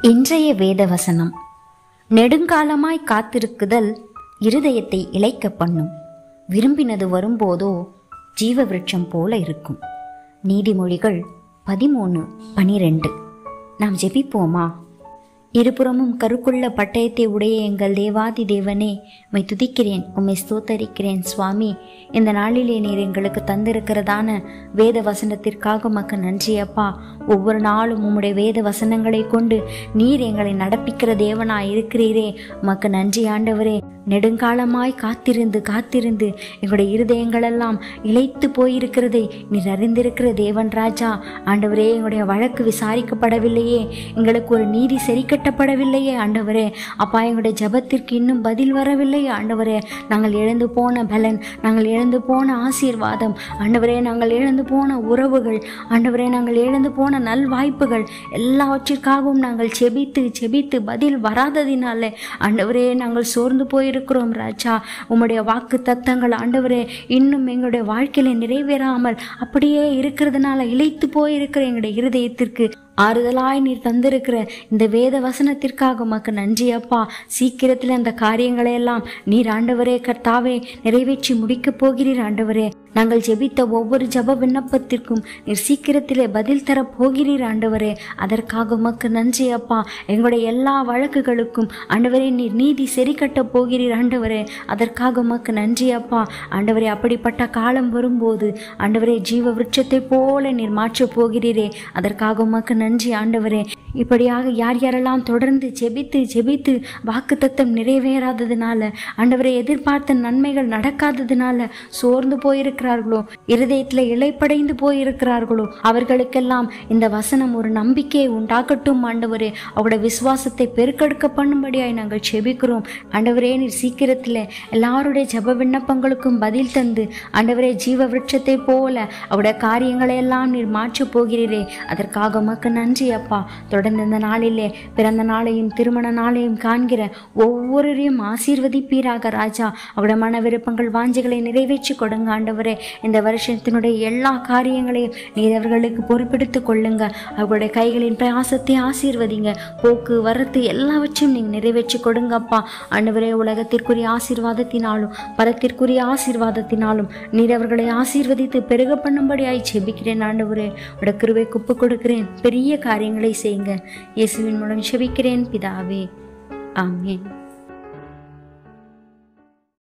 இன்றைய வேத வசனம் நெடுங்காலமாய் காத்திருக்குதல் இருதயத்தை இளைக்க பண்ணும் விரும்பினது வரும்போதோ ஜீவ விருட்சம் போல இருக்கும் நீதிமொழிகள் பதிமூணு பனிரெண்டு நாம் ஜெபிப்போமா இருபுறமும் கருக்குள்ள பட்டயத்தை உடைய எங்கள் தேவாதி தேவனே உம்மை துதிக்கிறேன் உம்மை ஸ்தோத்தரிக்கிறேன் சுவாமி இந்த நாளிலே நீர் எங்களுக்கு தந்திருக்கிறதான வேத வசனத்திற்காக உமக்கு நன்றி அப்பா ஒவ்வொரு நாளும் உம்முடைய வேத வசனங்களை கொண்டு நீர் எங்களை நடப்பிக்கிற தேவனாய் இருக்கிறீரே உமக்கு நன்றி ஆண்டவரே நெடுங்காலமாய் காத்திருந்து காத்திருந்து எங்களுடைய இருதயங்களெல்லாம் இழைத்து போயிருக்கிறதை நீர் அறிந்திருக்கிற தேவன் ராஜா ஆண்டவரே எங்களுடைய வழக்கு விசாரிக்கப்படவில்லையே எங்களுக்கு ஒரு நீதி சரி கட்டப்படவில்லையே ஆண்டவரே அப்பா எங்களுடைய ஜெபத்திற்கு இன்னும் பதில் வரவில்லையே ஆண்டவரே நாங்கள் இழந்து போன பலன் நாங்கள் இழந்து போன ஆசீர்வாதம் ஆண்டவரே நாங்கள் இழந்து போன உறவுகள் ஆண்டவரே நாங்கள் இழந்து போன நல்வாய்ப்புகள் எல்லாவற்றிற்காகவும் நாங்கள் செபித்து செபித்து பதில் வராததினாலே ஆண்டவரே நாங்கள் சோர்ந்து போயிருக்கிறோம் ராஜா உம்முடைய வாக்கு தத்தங்கள் ஆண்டவரே இன்னும் எங்களுடைய வாழ்க்கையில நிறைவேறாமல் அப்படியே இருக்கிறதுனால இழைத்து போயிருக்கிற எங்களுடைய இருதயத்திற்கு ஆறுதலாய் நீர் தந்திருக்கிற இந்த வேத வசனத்திற்காக உமக்கு நன்றி அப்பா சீக்கிரத்தில் அந்த காரியங்களை எல்லாம் நீர் ஆண்டவரே கர்த்தாவே நிறைவேற்றி முடிக்கப் போகிறீர் ஆண்டவரே நாங்கள் ஜெபித்த ஒவ்வொரு ஜெப விண்ணப்பத்திற்கும் நீர் சீக்கிரத்திலே பதில் தரப் போகிறீர் ஆண்டவரே அதற்காக உமக்கு நன்றி அப்பா எங்களுடைய எல்லா வழக்குகளுக்கும் ஆண்டவரே நீர் நீதி சரி கட்டப் போகிறீர் ஆண்டவரே அதற்காக உமக்கு நன்றி அப்பா ஆண்டவரே அப்படிப்பட்ட காலம் வரும்போது ஆண்டவரே ஜீவ விருட்சத்தை போல நீர் மாற்றப் போகிறீரே அதற்காக உமக்கு நன்றி ஆண்டவரே இப்படியாக யார் யாரெல்லாம் தொடர்ந்து ஜெபித்து ஜெபித்து வாக்குத்தத்தம் நிறைவேறாததுனால ஆண்டவரை எதிர்பார்த்த நன்மைகள் நடக்காததுனால சோர்ந்து போயிருக்கிறார்களோ இருதயத்துல இலைப்படைந்து போயிருக்கிறார்களோ அவர்களுக்கெல்லாம் இந்த வசனம் ஒரு நம்பிக்கையை உண்டாக்கட்டும் ஆண்டவரே அவருடைய விசுவாசத்தை பெருக்கெடுக்க பண்ணும்படியாய் நாங்கள் ஜெபிக்கிறோம் ஆண்டவரே நீர் சீக்கிரத்தில் எல்லாருடைய ஜெப விண்ணப்பங்களுக்கும் பதில் தந்து ஆண்டவரே ஜீவ விருட்சத்தை போல அவருடைய காரியங்களை எல்லாம் நீர் மாற்றப் போகிறீரே அதற்காக உமக்கு நன்றி அப்பா தொடர்ந்து இந்த நாளிலே பிறந்த நாளையும் திருமண நாளையும் காண்கிற ஒவ்வொருவரையும் ஆசீர்வதிப்பீராக ராஜா அவருடைய மன விருப்பங்கள் வாஞ்சிகளை நிறைவேற்றி கொடுங்க ஆண்டவரே இந்த வருஷத்தினுடைய எல்லா காரியங்களையும் நீர் அவர்களுக்கு பொறுப்பெடுத்து கொள்ளுங்க அவர்களுடைய கைகளின் பிரயாசத்தை ஆசீர்வதிங்க போக்கு வரத்து எல்லாவற்றையும் நீங்கள் நிறைவேற்றி கொடுங்கப்பா ஆண்டவரே உலகத்திற்குரிய ஆசீர்வாதத்தினாலும் பரத்திற்குரிய ஆசீர்வாதத்தினாலும் நீர் அவர்களை ஆசீர்வதித்து பெருக பண்ணும்படியாய் செபிக்கிறேன் ஆண்டவரே உடைய கிருவை குப்பு கொடுக்கிறேன் பெரிய காரியங்களை செய்யுங்க இயேசுவின் மூலம் செபிக்கிறேன் பிதாவே ஆமென்